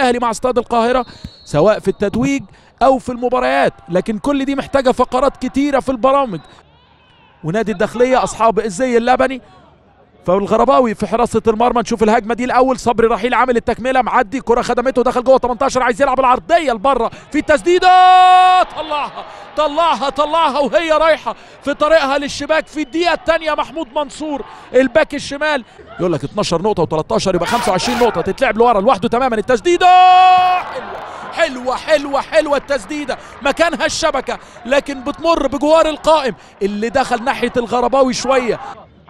الاهلي مع استاد القاهره سواء في التتويج او في المباريات لكن كل دي محتاجه فقرات كتيره في البرامج ونادي الداخليه اصحاب الزي اللبني فالغرباوي في حراسه المرمى نشوف الهجمه دي الاول صبري رحيل عامل التكمله معدي كره خدمته دخل جوه 18 عايز يلعب العرضيه لبره في تسديده طلعها طلعها طلعها وهي رايحه في طريقها للشباك في الدقيقه الثانيه محمود منصور الباك الشمال يقول لك 12 نقطه و13 يبقى 25 نقطه تتلعب لورا لوحده تماما التسديده حلوه حلوه حلوه حلوه التسديده مكانها الشبكه لكن بتمر بجوار القائم اللي دخل ناحيه الغرباوي شويه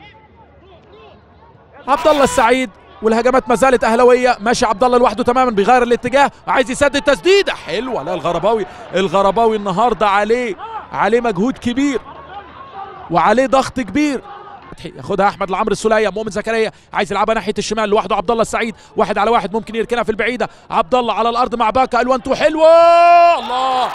عبد الله السعيد والهجمات ما زالت اهلاويه ماشي عبد الله لوحده تماما بيغير الاتجاه عايز يسدد تسديده حلوه لا الغرباوي الغرباوي النهارده عليه عليه مجهود كبير وعليه ضغط كبير ياخدها احمد لعمرو السوليه مؤمن زكريا عايز يلعبها ناحيه الشمال لوحده عبد الله السعيد واحد على واحد ممكن يركنها في البعيده عبد الله على الارض مع باكا الوان تو حلوه الله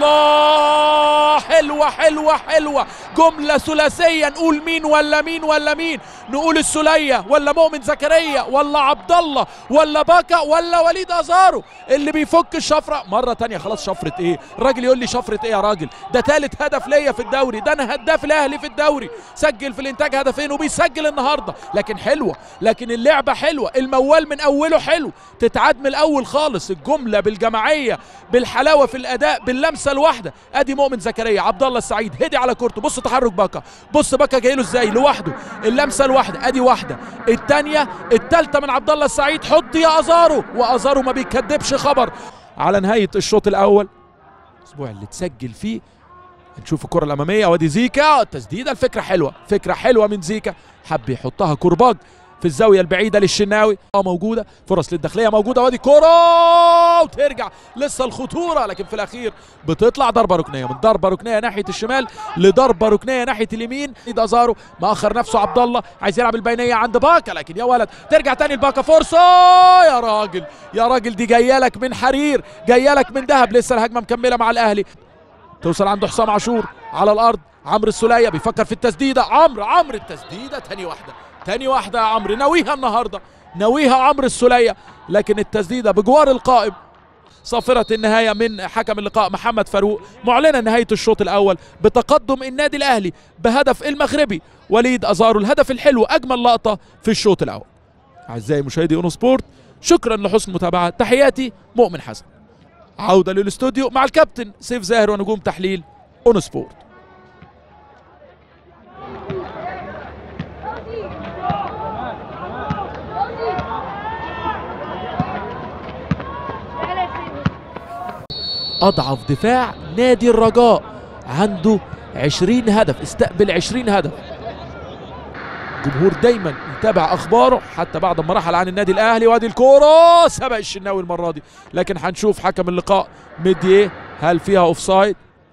الله حلوه حلوه حلوه جمله ثلاثيه نقول مين ولا مين ولا مين نقول السوليه ولا مؤمن زكريا ولا عبد الله ولا باكا ولا وليد ازارو اللي بيفك الشفره مره تانية خلاص شفره ايه الراجل يقول لي شفره ايه يا راجل ده ثالث هدف ليا في الدوري ده انا هداف الاهلي في الدوري سجل في الانتاج هدفين وبيسجل النهارده لكن حلوه لكن اللعبه حلوه الموال من اوله حلو تتعاد من الاول خالص الجمله بالجماعيه بالحلاوه في الاداء باللمسه الواحده ادي مؤمن زكريا عبد الله السعيد هدي على كورته بص تحرك باكا بص باكا جاي له ازاي لوحده اللمسه الواحده ادي واحده الثانيه الثالثه من عبد الله السعيد حط يا ازارو وازارو ما بيكدبش خبر على نهايه الشوط الاول الاسبوع اللي تسجل فيه نشوف الكره الاماميه وادي زيكا التسديده الفكره حلوه فكره حلوه من زيكا حب يحطها كرباج في الزاويه البعيده للشناوي اه موجوده فرص للداخليه موجوده وادي كره وترجع لسه الخطوره لكن في الاخير بتطلع ضربه ركنيه من ضربه ركنيه ناحيه الشمال لضربه ركنيه ناحيه اليمين ايد ازارو مأخر نفسه عبد الله عايز يلعب البينيه عند باكا لكن يا ولد ترجع تاني لباكا فرصه يا راجل يا راجل دي جايه لك من حرير جايه لك من ذهب لسه الهجمه مكمله مع الاهلي توصل عنده حسام عاشور على الارض عمرو السوليه بيفكر في التسديده عمرو عمرو التسديده تاني واحده تاني واحده يا عمرو ناويها النهارده ناويها عمرو السوليه لكن التسديده بجوار القائم صافرة النهاية من حكم اللقاء محمد فاروق معلنة نهاية الشوط الأول بتقدم النادي الأهلي بهدف المغربي وليد أزارو الهدف الحلو أجمل لقطة في الشوط الأول أعزائي مشاهدي أونو سبورت شكرا لحسن المتابعة تحياتي مؤمن حسن عودة للاستوديو مع الكابتن سيف زاهر ونجوم تحليل اون سبورت أضعف دفاع نادي الرجاء عنده 20 هدف استقبل 20 هدف الجمهور دايما يتابع اخباره حتى بعد ما رحل عن النادي الاهلي وادي الكوره سبق الشناوي المره دي لكن هنشوف حكم اللقاء مدي ايه هل فيها اوف سايد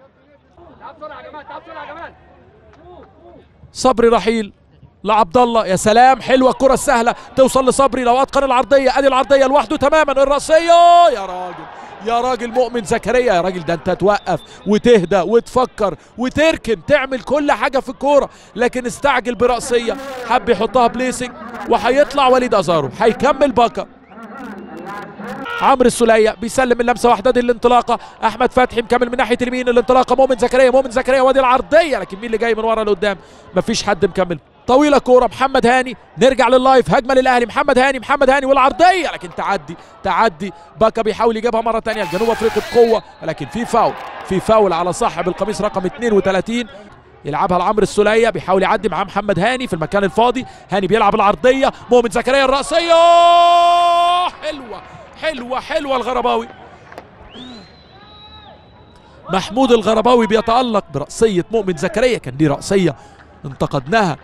صبري رحيل لعبد الله يا سلام حلوه الكره السهله توصل لصبري لو اتقن العرضيه ادي العرضيه لوحده تماما الراسيه يا راجل يا راجل مؤمن زكريا يا راجل ده انت توقف وتهدى وتفكر وتركن تعمل كل حاجه في الكوره لكن استعجل براسيه حب يحطها بليسنج وهيطلع وليد ازارو هيكمل باكا عمرو السوليه بيسلم اللمسه واحده دي الانطلاقه احمد فتحي مكمل من ناحيه اليمين الانطلاقه مؤمن زكريا مؤمن زكريا وادي العرضيه لكن مين اللي جاي من ورا لقدام مفيش حد مكمل طويله كوره محمد هاني نرجع لللايف هجمه للاهلي محمد هاني محمد هاني والعرضيه لكن تعدي تعدي باكا بيحاول يجيبها مره ثانيه الجنوب افريقيا بقوه ولكن في فاول في فاول على صاحب القميص رقم 32 يلعبها لعمرو السوليه بيحاول يعدي معاه محمد هاني في المكان الفاضي هاني بيلعب العرضيه مؤمن زكريا الراسيه حلوه حلوه حلوه الغرباوي محمود الغرباوي بيتالق براسيه مؤمن زكريا كان دي راسيه انتقدناها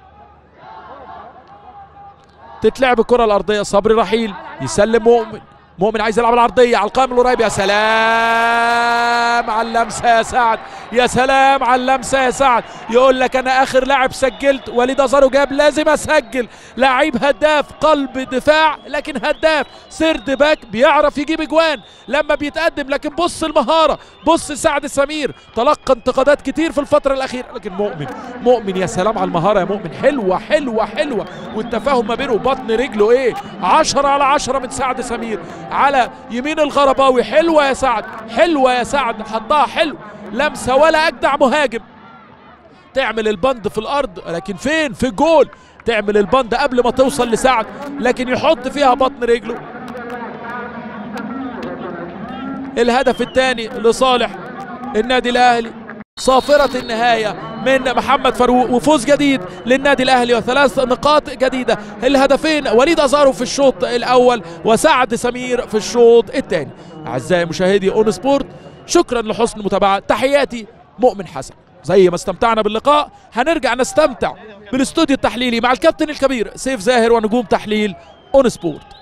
تتلعب الكرة الأرضية صبري رحيل يسلم مؤمن مؤمن عايز يلعب العرضيه على القائم القريب يا سلام على اللمسه يا سعد يا سلام على اللمسه يا سعد يقول لك انا اخر لاعب سجلت وليد ازارو جاب لازم اسجل لعيب هداف قلب دفاع لكن هداف سرد باك بيعرف يجيب اجوان لما بيتقدم لكن بص المهاره بص سعد سمير تلقى انتقادات كتير في الفتره الاخيره لكن مؤمن مؤمن يا سلام على المهاره يا مؤمن حلوه حلوه حلوه والتفاهم ما بينه وبطن رجله ايه 10 على 10 من سعد سمير على يمين الغرباوي حلوه يا سعد حلوه يا سعد حطها حلو لمسه ولا اجدع مهاجم تعمل البند في الارض لكن فين في الجول تعمل البند قبل ما توصل لسعد لكن يحط فيها بطن رجله الهدف الثاني لصالح النادي الاهلي صافرة النهاية من محمد فاروق وفوز جديد للنادي الاهلي وثلاث نقاط جديدة الهدفين وليد ازارو في الشوط الاول وسعد سمير في الشوط الثاني اعزائي مشاهدي اون سبورت شكرا لحسن المتابعة تحياتي مؤمن حسن زي ما استمتعنا باللقاء هنرجع نستمتع بالاستوديو التحليلي مع الكابتن الكبير سيف زاهر ونجوم تحليل اون سبورت